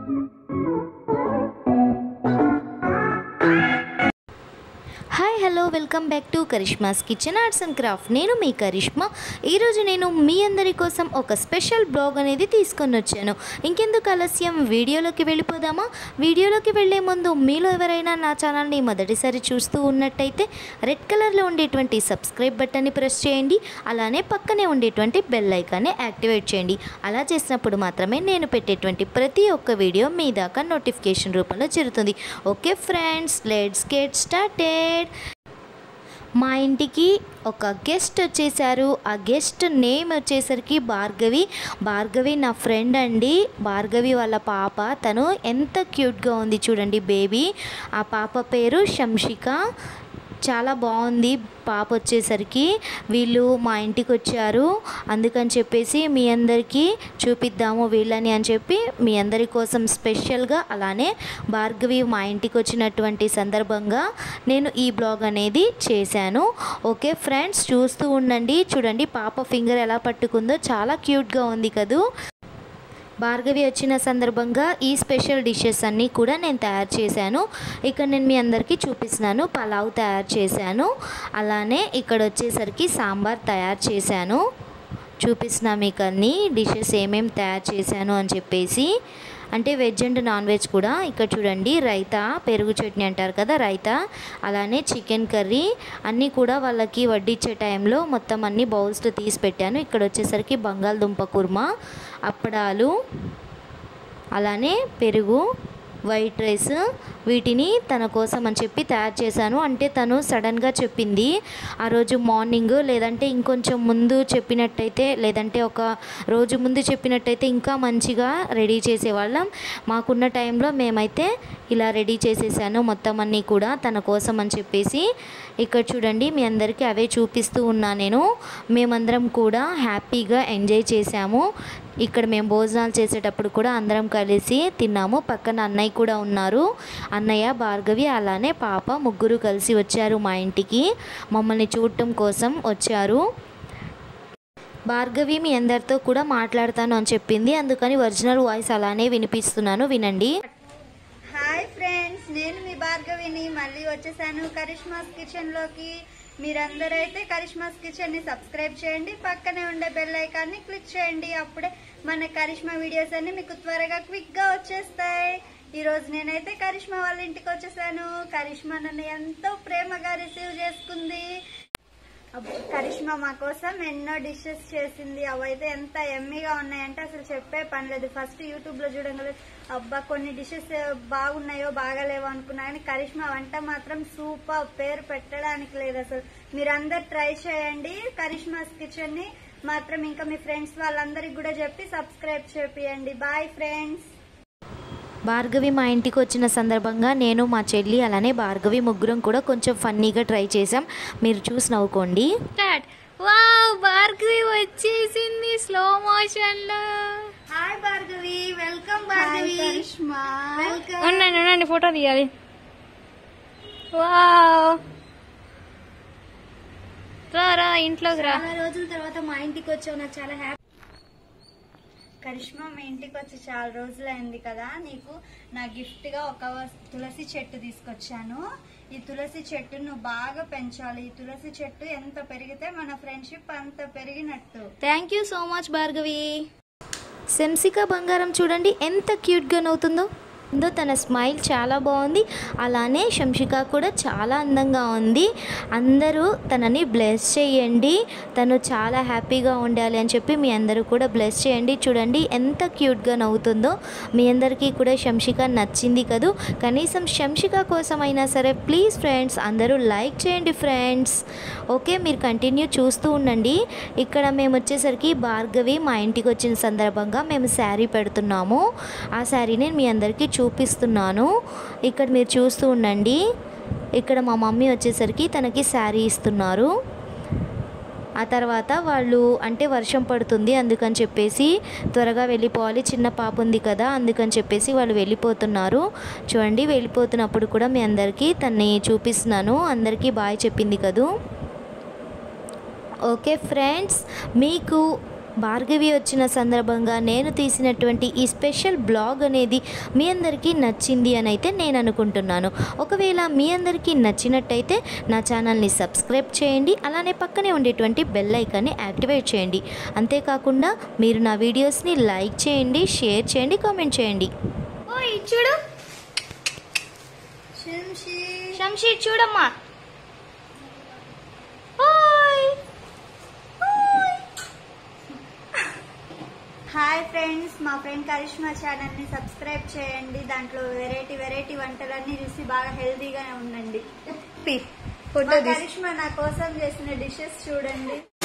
hi hello welcome back to Karishma's kitchen arts and craft నేను మీ కరిష్మా ఈరోజు నేను మీ అందరి కోసం ఒక స్పెషల్ బ్లాగ్ అనేది తీసుకొని వచ్చాను ఇంకెందుకు ఆలస్యం వీడియోలోకి వెళ్ళిపోదామా వీడియోలోకి వెళ్ళే ముందు మీలో ఎవరైనా నా ఛానల్ని మొదటిసారి చూస్తూ ఉన్నట్టయితే రెడ్ కలర్లో ఉండేటువంటి సబ్స్క్రైబ్ బటన్ని ప్రెస్ చేయండి అలానే పక్కనే ఉండేటువంటి బెల్ ఐకాన్ని యాక్టివేట్ చేయండి అలా చేసినప్పుడు మాత్రమే నేను పెట్టేటువంటి ప్రతి ఒక్క వీడియో మీ దాకా నోటిఫికేషన్ రూపంలో చేరుతుంది okay friends let's get started మా ఇంటికి ఒక గెస్ట్ వచ్చేసారు ఆ గెస్ట్ నేమ్ వచ్చేసరికి భార్గవి భార్గవి నా ఫ్రెండ్ అండి భార్గవి వాళ్ళ పాప తను ఎంత క్యూట్గా ఉంది చూడండి బేబీ ఆ పాప పేరు శంషిక చాలా బాగుంది పాప వచ్చేసరికి వీళ్ళు మా ఇంటికి వచ్చారు అందుకని చెప్పేసి మీ అందరికీ చూపిద్దాము వీళ్ళని అని చెప్పి మీ అందరి కోసం స్పెషల్గా అలానే భార్గవి మా ఇంటికి వచ్చినటువంటి సందర్భంగా నేను ఈ బ్లాగ్ అనేది చేశాను ఓకే ఫ్రెండ్స్ చూస్తూ ఉండండి చూడండి పాప ఫింగర్ ఎలా పట్టుకుందో చాలా క్యూట్గా ఉంది కదూ భార్గవి వచ్చిన సందర్భంగా ఈ స్పెషల్ డిషెస్ అన్నీ కూడా నేను తయారు చేశాను ఇక్కడ నేను మీ అందరికీ చూపిస్తున్నాను పలావ్ తయారు చేశాను అలానే ఇక్కడ వచ్చేసరికి సాంబార్ తయారు చేశాను చూపిస్తున్నా మీకు అన్ని డిషెస్ ఏమేమి తయారు చేశాను అని చెప్పేసి అంటే వెజ్ అండ్ నాన్ వెజ్ కూడా ఇక్కడ చూడండి రైతా పెరుగు చట్నీ అంటారు కదా రైతా అలానే చికెన్ కర్రీ అన్నీ కూడా వాళ్ళకి వడ్డిచ్చే టైంలో మొత్తం అన్ని బౌల్స్లో తీసి పెట్టాను ఇక్కడ వచ్చేసరికి బంగాళదుంప కుర్మా అప్పడాలు అలానే పెరుగు వైట్ రైస్ వీటిని తన కోసం అని చెప్పి తయారు చేశాను అంటే తను సడన్గా చెప్పింది ఆ రోజు మార్నింగ్ లేదంటే ఇంకొంచెం ముందు చెప్పినట్టయితే లేదంటే ఒక రోజు ముందు చెప్పినట్టయితే ఇంకా మంచిగా రెడీ చేసేవాళ్ళం మాకున్న టైంలో మేమైతే ఇలా రెడీ చేసేసాను మొత్తం అన్నీ కూడా తన కోసం అని చెప్పేసి ఇక్కడ చూడండి మీ అందరికీ అవే చూపిస్తూ ఉన్నా నేను మేమందరం కూడా హ్యాపీగా ఎంజాయ్ చేసాము ఇక్కడ మేము భోజనాలు చేసేటప్పుడు కూడా అందరం కలిసి తిన్నాము పక్కన అన్నయ్య కూడా ఉన్నారు అన్నయ్య భార్గవి అలానే పాప ముగ్గురు కలిసి వచ్చారు మా ఇంటికి మమ్మల్ని చూడటం కోసం వచ్చారు భార్గవి మీ అందరితో కూడా మాట్లాడతాను అని చెప్పింది అందుకని ఒరిజినల్ వాయిస్ అలానే వినిపిస్తున్నాను వినండి హాయ్ ఫ్రెండ్స్ నేను మీ భార్గవిని మళ్ళీ వచ్చేసాను కరిష్మాస్ కిచెన్ లోకి మీరందరూ అయితే కరిష్మాస్ కిచెన్ ని సబ్స్క్రైబ్ చేయండి పక్కనే ఉండే బెల్ ఐకాన్ ని క్లిక్ చేయండి అప్పుడే మన కరిష్మా వీడియోస్ అన్ని మీకు త్వరగా క్విక్ గా వచ్చేస్తాయి ఈ రోజు నేనైతే కరిష్మా వాళ్ళ ఇంటికి వచ్చేసాను కరిష్మా నన్ను ఎంతో ప్రేమగా రిసీవ్ చేసుకుంది అబ్బ, కరిష్మా మా కోసం ఎన్నో డిషెస్ చేసింది అవైతే ఎంత ఎమ్మీగా ఉన్నాయంటే అసలు చెప్పే పని లేదు ఫస్ట్ యూట్యూబ్ లో చూడగల అబ్బా కొన్ని డిషెస్ బాగున్నాయో బాగాలేవో అనుకున్నా కానీ కరిష్మా వంట మాత్రం సూపర్ పేరు పెట్టడానికి లేదు అసలు మీరందరు ట్రై చేయండి కరిష్మాస్ కిచెన్ ని మాత్రం ఇంకా మీ ఫ్రెండ్స్ వాళ్ళందరికి కూడా చెప్పి సబ్స్క్రైబ్ చేపియండి బాయ్ ఫ్రెండ్స్ భార్గవి మా ఇంటికి వచ్చిన సందర్భంగా నేను మా చెల్లి అలానే భార్గవి ముగ్గురం కూడా కొంచెం ఫన్నీగా ట్రై చేసాం మీరు చూసి నవ్వుకోండి స్టార్ట్ వావ్ భార్గవి వచ్చేసింది స్లో మోషన్ లో hi Bhargavi welcome Bhargavi Karishma welcome ఉండండి ఉండండి ఫోటో తీయాలి వావ్ రా రా ఇంట్లోకి రా చాలా రోజుల తర్వాత మా ఇంటికి వచ్చావు నాకు చాలా హ్యాపీ కరిష్మా మీ ఇంటికి వచ్చి చాలా రోజులైంది కదా నీకు నా గిఫ్ట్ గా ఒక తులసి చెట్టు తీసుకొచ్చాను ఈ తులసి చెట్టు నువ్వు బాగా పెంచాలి ఈ తులసి చెట్టు ఎంత పెరిగితే మన ఫ్రెండ్షిప్ అంత పెరిగినట్టు thank you so much Bhargavi Shamsika బంగారం చూడండి ఎంత క్యూట్గా నవ్వుతుందో ఉందో తన స్మైల్ చాలా బాగుంది అలానే శంషిక కూడా చాలా అందంగా ఉంది అందరూ తనని బ్లెస్ చేయండి తను చాలా హ్యాపీగా ఉండాలి అని చెప్పి మీ అందరూ కూడా బ్లెస్ చేయండి చూడండి ఎంత క్యూట్గా నవ్వుతుందో మీ అందరికీ కూడా శంషిక నచ్చింది కదూ కనీసం శంషిక కోసం అయినా సరే ప్లీజ్ ఫ్రెండ్స్ అందరూ లైక్ చేయండి ఫ్రెండ్స్ ఓకే మీరు కంటిన్యూ చూస్తూ ఉండండి ఇక్కడ మేము వచ్చేసరికి భార్గవి మా ఇంటికి వచ్చిన సందర్భంగా మేము శారీ పెడుతున్నాము ఆ శారీని మీ అందరికీ చూపిస్తున్నాను ఇక్కడ మీరు చూస్తూ ఉండండి ఇక్కడ మా మమ్మీ వచ్చేసరికి తనకి శారీ ఇస్తున్నారు ఆ తర్వాత వాళ్ళు అంటే వర్షం పడుతుంది అందుకని చెప్పేసి త్వరగా వెళ్ళిపోవాలి చిన్న పాప ఉంది కదా అందుకని చెప్పేసి వాళ్ళు వెళ్ళిపోతున్నారు చూడండి వెళ్ళిపోతున్నప్పుడు కూడా మీ అందరికీ తన్ని చూపిస్తున్నాను అందరికీ బాయ్ చెప్పింది కదూ ఓకే ఫ్రెండ్స్ మీకు భార్గవి వచ్చిన సందర్భంగా నేను తీసినటువంటి ఈ స్పెషల్ బ్లాగ్ అనేది మీ అందరికీ నచ్చింది అని అయితే నేను అనుకుంటున్నాను ఒకవేళ మీ అందరికీ నచ్చినట్టయితే నా ఛానల్ని సబ్స్క్రైబ్ చేయండి అలానే పక్కనే ఉండేటువంటి బెల్ ఐకాన్ని యాక్టివేట్ చేయండి అంతేకాకుండా మీరు నా వీడియోస్ని లైక్ చేయండి షేర్ చేయండి కామెంట్ చేయండి ఓయ్ చూడు శంషి శంషీర్ చూడమ్మా ఓయ్ హాయ్ ఫ్రెండ్స్ మా ఫ్రెండ్ కరిష్మా ఛానల్ ని సబ్స్క్రైబ్ చేయండి దాంట్లో వెరైటీ వెరైటీ వంటలన్నీ చూసి బాగా హెల్తీగా ఉండండి ఫోటో మా కరిష్మా నా కోసం చేసిన డిషెస్ చూడండి